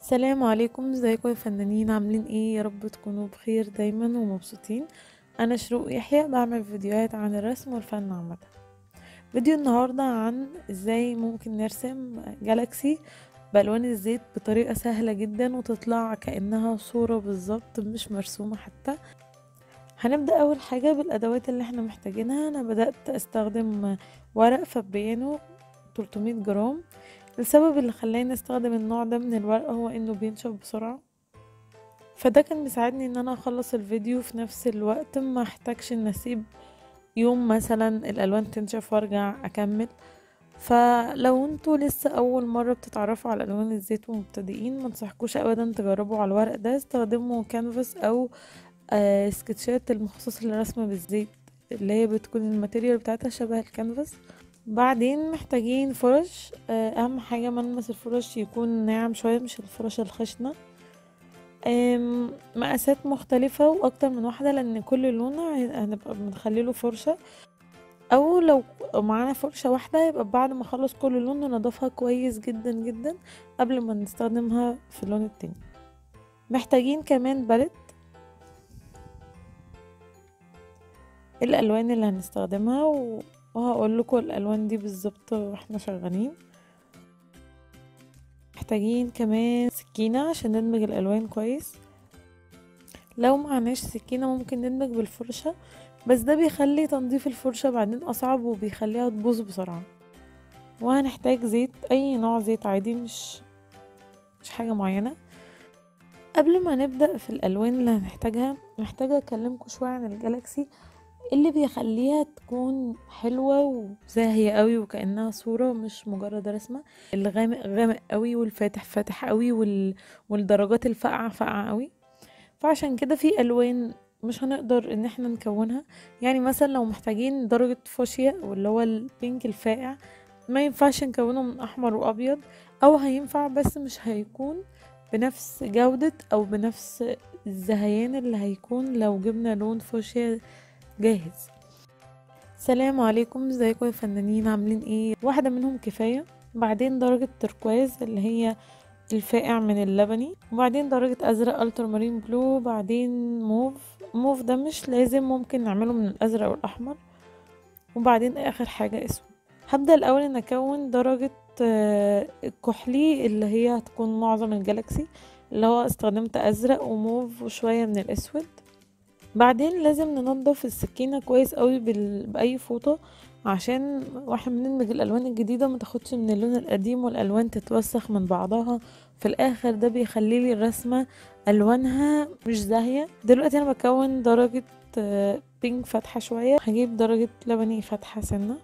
السلام عليكم ازيكم يا فنانين عاملين ايه يا رب تكونوا بخير دايما ومبسوطين انا شروق يحيى بعمل فيديوهات عن الرسم والفن عامه فيديو النهارده عن ازاي ممكن نرسم جالاكسي بالوان الزيت بطريقه سهله جدا وتطلع كانها صوره بالظبط مش مرسومه حتى هنبدا اول حاجه بالادوات اللي احنا محتاجينها انا بدات استخدم ورق فابيانو 300 جرام السبب اللي خلاني استخدم النوع ده من الورق هو انه بينشف بسرعة فده كان بيساعدني ان انا اخلص الفيديو في نفس الوقت ما احتاجش ان اسيب يوم مثلا الالوان تنشف وارجع اكمل فلو انتوا لسه اول مرة بتتعرفوا على الوان الزيت ومبتدئين ما انصحكوش ابدا تجربوا على الورق ده استخدموا كانفاس او آه سكتشات المخصص للرسم بالزيت اللي هي بتكون الماتيريال بتاعتها شبه الكانفاس بعدين محتاجين فرش اهم حاجه ملمس الفرش يكون ناعم شويه مش الفرش الخشنه مقاسات مختلفة واكتر من واحدة لان كل لون هنبقى بنخليله فرشة او لو معانا فرشة واحدة يبقى بعد ما اخلص كل لون ننضفها كويس جدا جدا قبل ما نستخدمها في اللون التاني محتاجين كمان باليت الالوان اللي هنستخدمها و... وهقول لكم الالوان دي بالظبط واحنا شغالين محتاجين كمان سكينة عشان ندمج الالوان كويس لو معناش سكينة ممكن ندمج بالفرشة بس ده بيخلي تنظيف الفرشة بعدين اصعب وبيخليها تبوظ بسرعة وهنحتاج زيت اي نوع زيت عادي مش مش حاجة معينة قبل ما نبدأ في الالوان اللي هنحتاجها محتاجة اكلمكم شوية عن الجالاكسي اللي بيخليها تكون حلوة وزاهية قوي وكأنها صورة مش مجرد رسمة الغامق غامق قوي والفاتح فاتح قوي وال... والدرجات الفاقعة فاقعة قوي فعشان كده في ألوان مش هنقدر ان احنا نكونها يعني مثلا لو محتاجين درجة فوشيا واللي هو البينك الفاقع ما ينفعش نكونه من احمر وابيض او هينفع بس مش هيكون بنفس جودة او بنفس الزهيان اللي هيكون لو جبنا لون فوشيا جاهز سلام عليكم ازيكم يا فنانين عاملين ايه واحده منهم كفايه بعدين درجه تركواز اللي هي الفاقع من اللبني وبعدين درجه ازرق التر مارين بلو بعدين موف موف ده مش لازم ممكن نعمله من الازرق والاحمر وبعدين اخر حاجه اسود هبدا الاول ان اكون درجه الكحلي اللي هي هتكون معظم الجالاكسي اللي هو استخدمت ازرق وموف وشويه من الاسود بعدين لازم ننضف السكينة كويس قوي بال... بأي فوطة عشان واحنا بندمج الألوان الجديدة ما تاخدش من اللون القديم والألوان تتوسخ من بعضها في الآخر ده بيخلي لي الرسمة ألوانها مش زاهية دلوقتي أنا بكون درجة بينك فاتحة شوية هجيب درجة لبني فاتحة سنة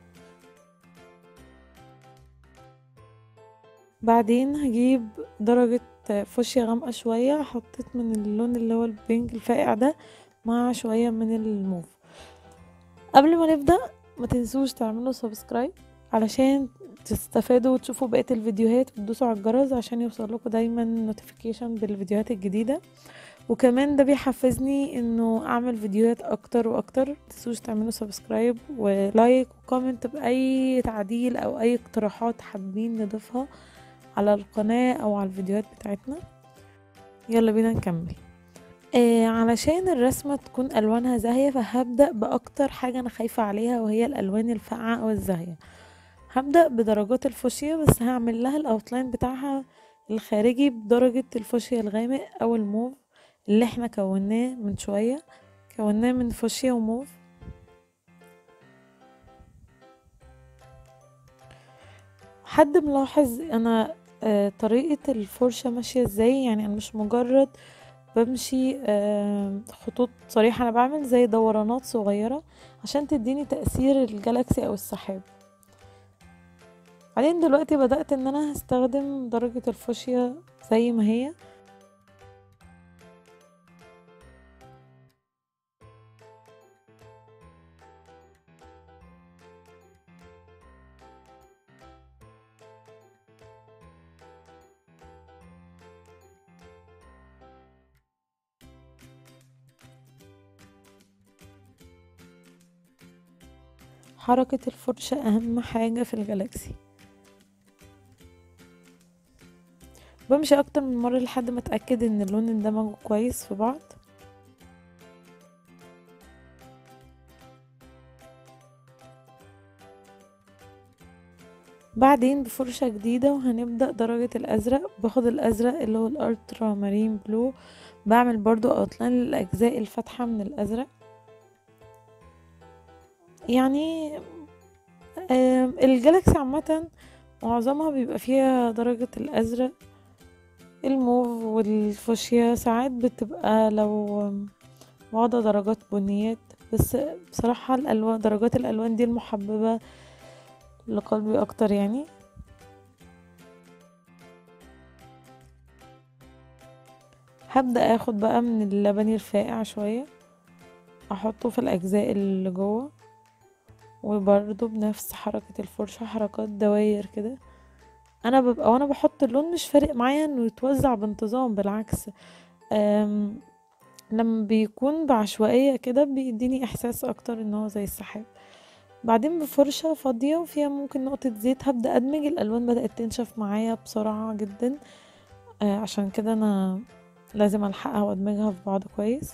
بعدين هجيب درجة فوشيا غامقة شوية حطيت من اللون اللي هو البينك الفاقع ده مع شوية من الموف قبل ما نبدأ ما تنسوش تعملوا سبسكرايب علشان تستفادوا وتشوفوا بقية الفيديوهات وتدوسوا على الجرس عشان يوصل لكم دايما نوتيفيكيشن بالفيديوهات الجديدة وكمان ده بيحفزني انه اعمل فيديوهات اكتر واكتر متنسوش تعملوا سبسكرايب ولايك وكومنت باي تعديل او اي اقتراحات حابين نضيفها على القناة او على الفيديوهات بتاعتنا يلا بينا نكمل آه علشان الرسمة تكون ألوانها زاهية فهبدأ بأكتر حاجة أنا خايفة عليها وهي الألوان الفاقعة أو الزاهية هبدأ بدرجات الفوشيا بس هعمل لها الأوتلاين بتاعها الخارجي بدرجة الفوشيا الغامق أو الموف اللي احنا كوناه من شوية كوناه من فوشيا وموف حد ملاحظ أنا آه طريقة الفرشة ماشية ازاي يعني أنا مش مجرد بمشي آه خطوط صريحة أنا بعمل زي دورانات صغيرة عشان تديني تأثير الجالاكسي أو السحاب بعدين دلوقتي بدأت ان انا هستخدم درجة الفوشيا زي ما هي حركة الفرشة أهم حاجة في الجالاكسي بمشي اكتر من مرة لحد ما اتأكد ان اللون اندمجوا كويس في بعض بعدين بفرشة جديدة وهنبدأ درجة الأزرق باخد الأزرق اللي هو الألترا مارين بلو بعمل برضو أوتلاين للأجزاء الفاتحة من الأزرق يعني آم، الجالاكسي عامة معظمها بيبقى فيها درجة الأزرق الموف والفوشيا ساعات بتبقى لو واخدة درجات بنيات بس بصراحة الألوان درجات الألوان دي المحببة لقلبي أكتر يعني هبدأ اخد بقى من اللبني الفاقع شوية احطه في الأجزاء اللي جوه وبرضه بنفس حركة الفرشة حركات دواير كده انا ببقى وانا بحط اللون مش فارق معايا انه يتوزع بانتظام بالعكس أم لما بيكون بعشوائية كده بيديني احساس اكتر ان هو زي السحاب بعدين بفرشة فاضية وفيها ممكن نقطة زيت هبدأ ادمج الالوان بدأت تنشف معايا بسرعة جدا آه عشان كده انا لازم الحقها وادمجها في بعض كويس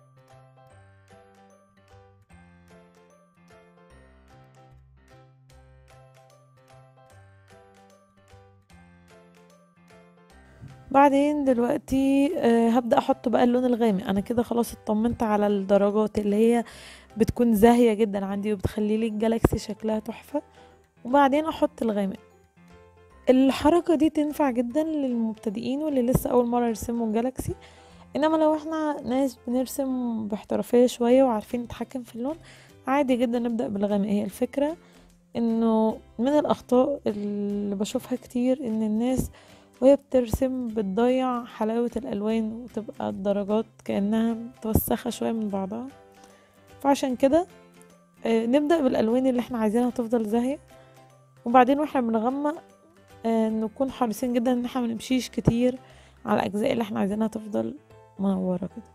بعدين دلوقتي آه، هبدأ احط بقى اللون الغامق انا كده خلاص اطمنت على الدرجات اللي هي بتكون زاهية جدا عندي وبتخلي لي الجالاكسي شكلها تحفة وبعدين احط الغامق الحركة دي تنفع جدا للمبتدئين واللي لسه اول مرة يرسموا جالاكسي انما لو احنا ناس بنرسم باحترافية شوية وعارفين نتحكم في اللون عادي جدا نبدأ بالغامق هي الفكرة انه من الاخطاء اللي بشوفها كتير ان الناس وهي بترسم بتضيع حلاوة الألوان وتبقى الدرجات كأنها متوسخة شوية من بعضها فعشان كده آه، نبدأ بالألوان اللي احنا عايزينها تفضل زاهية وبعدين واحنا بنغمق آه، نكون حريصين جدا ان احنا منمشيش كتير على الأجزاء اللي احنا عايزينها تفضل منورة كده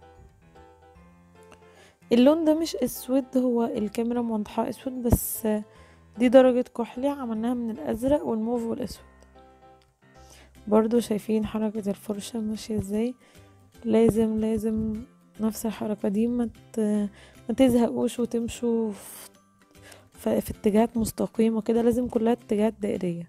اللون ده مش اسود هو الكاميرا موضحاه اسود بس آه، دي درجة كحلي عملناها من الأزرق والموف والأسود برضو شايفين حركة الفرشة ماشية ازاي لازم لازم نفس الحركة دي ما ت- ما تزهقوش وتمشوا في, في, في اتجاهات مستقيمة كده لازم كلها اتجاهات دائرية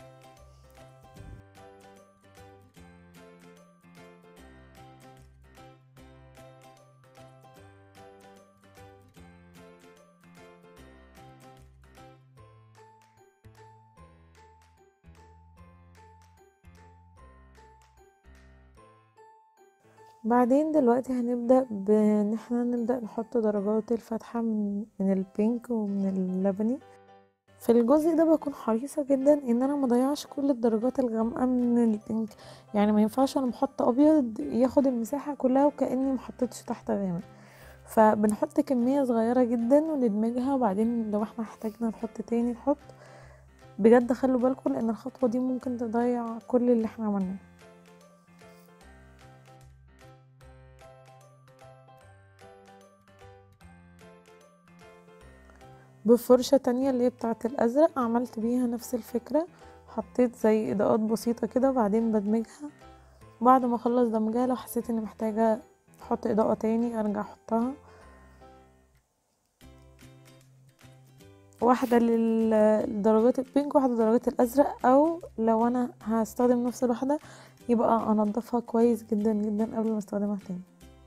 بعدين دلوقتي هنبدأ بان احنا نبدأ نحط درجات الفاتحة من, من البينك ومن اللبني في الجزء ده بكون حريصة جدا ان انا مضيعش كل الدرجات الغامقة من البينك يعني ما ينفعش انا بحط ابيض ياخد المساحة كلها وكأني محطتش تحت غامق فبنحط كمية صغيرة جدا وندمجها وبعدين لو احنا احتاجنا نحط تاني نحط بجد خلوا بالكم لان الخطوة دي ممكن تضيع كل اللي احنا عملناه بفرشة تانية اللي هي بتاعة الأزرق عملت بيها نفس الفكرة حطيت زي إضاءات بسيطة كده وبعدين بدمجها بعد ما اخلص دمجها لو حسيت اني محتاجة احط اضاءة تاني ارجع احطها واحدة لل- لدرجات البينك واحدة لدرجات الازرق او لو انا هستخدم نفس الواحدة يبقى انضفها كويس جدا جدا قبل ما استخدمها تاني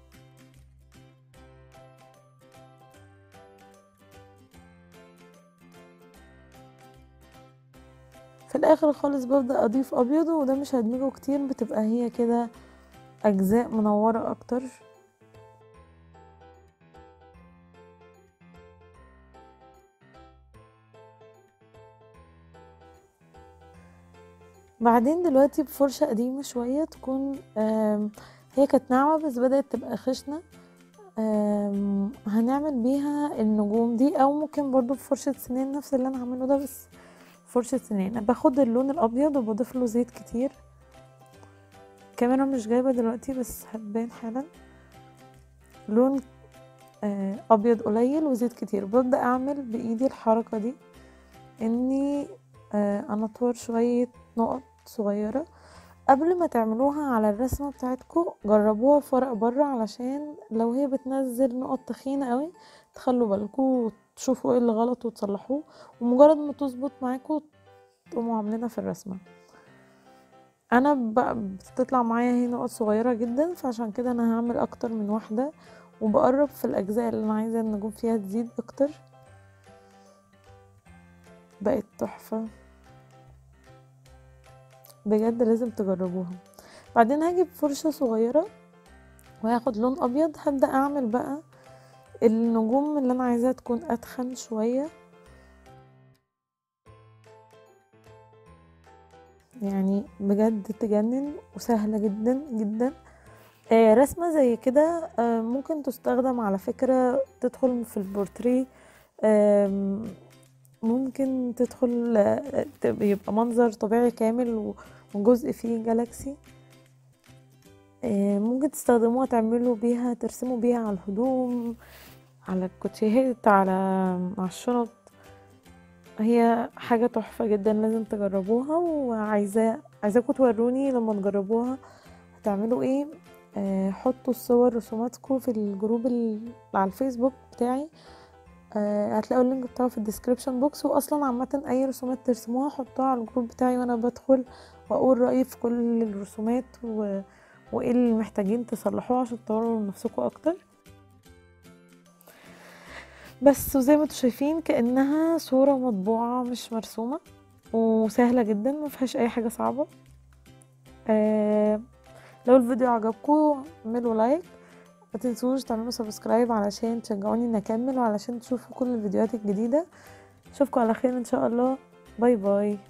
في الاخر خالص ببدأ اضيف ابيض وده مش هدمجه كتير بتبقى هي كده اجزاء منورة اكتر بعدين دلوقتي بفرشة قديمة شوية تكون آم، هي كانت ناعمة بس بدأت تبقى خشنة آم، هنعمل بيها النجوم دي او ممكن برضو بفرشة سنان نفس اللي انا عامله ده بس فرشة سنان باخد اللون الابيض وبضيف له زيت كتير الكاميرا مش جايبة دلوقتي بس هتبان حالا لون آه، ابيض قليل وزيت كتير ببدأ اعمل بايدي الحركة دي اني آه، انطور شوية نقط صغيرة قبل ما تعملوها على الرسمة بتاعتكم جربوها في ورق بره علشان لو هي بتنزل نقط تخينة قوي تخلوا بالكم وتشوفوا ايه اللي غلط وتصلحوه ومجرد ما تظبط معاكم تقوموا عاملينها في الرسمة انا ب- بتطلع معايا هي نقط صغيرة جدا فعشان كده انا هعمل اكتر من واحدة وبقرب في الاجزاء اللي انا عايزة النجوم فيها تزيد اكتر بقت تحفة بجد لازم تجربوها بعدين هجيب فرشة صغيرة وهاخد لون ابيض هبدأ اعمل بقى النجوم اللي انا عايزاها تكون اتخن شوية يعني بجد تجنن وسهلة جدا جدا آه رسمة زي كده آه ممكن تستخدم على فكرة تدخل في البورتريه آم، ممكن تدخل آه، تبقى- يبقى منظر طبيعي كامل و- وجزء فيه جالاكسي آه، ممكن تستخدموها تعملوا بيها ترسموا بيها على الهدوم على الكوتشيهات على على الشنط هي حاجة تحفة جدا لازم تجربوها وعايزاه عايزاكم توروني لما تجربوها هتعملوا ايه آه، حطوا الصور رسوماتكم في الجروب ال- على الفيسبوك بتاعي آه، هتلاقوا اللينك بتاعه في الديسكريبشن بوكس واصلا عامة اي رسومات ترسموها حطوها على الجروب بتاعي وانا بدخل واقول رأيي في كل الرسومات و... وايه اللي محتاجين تصلحوه عشان تطوروا من نفسكم اكتر بس وزي ما انتوا شايفين كأنها صورة مطبوعة مش مرسومة وسهلة جدا ما فيهاش اي حاجة صعبة آه لو الفيديو عجبكم اعملوا لايك ما تنسوش تعملوا سبسكرايب علشان تشجعوني اني اكمل وعلشان تشوفوا كل الفيديوهات الجديدة اشوفكم على خير ان شاء الله باي باي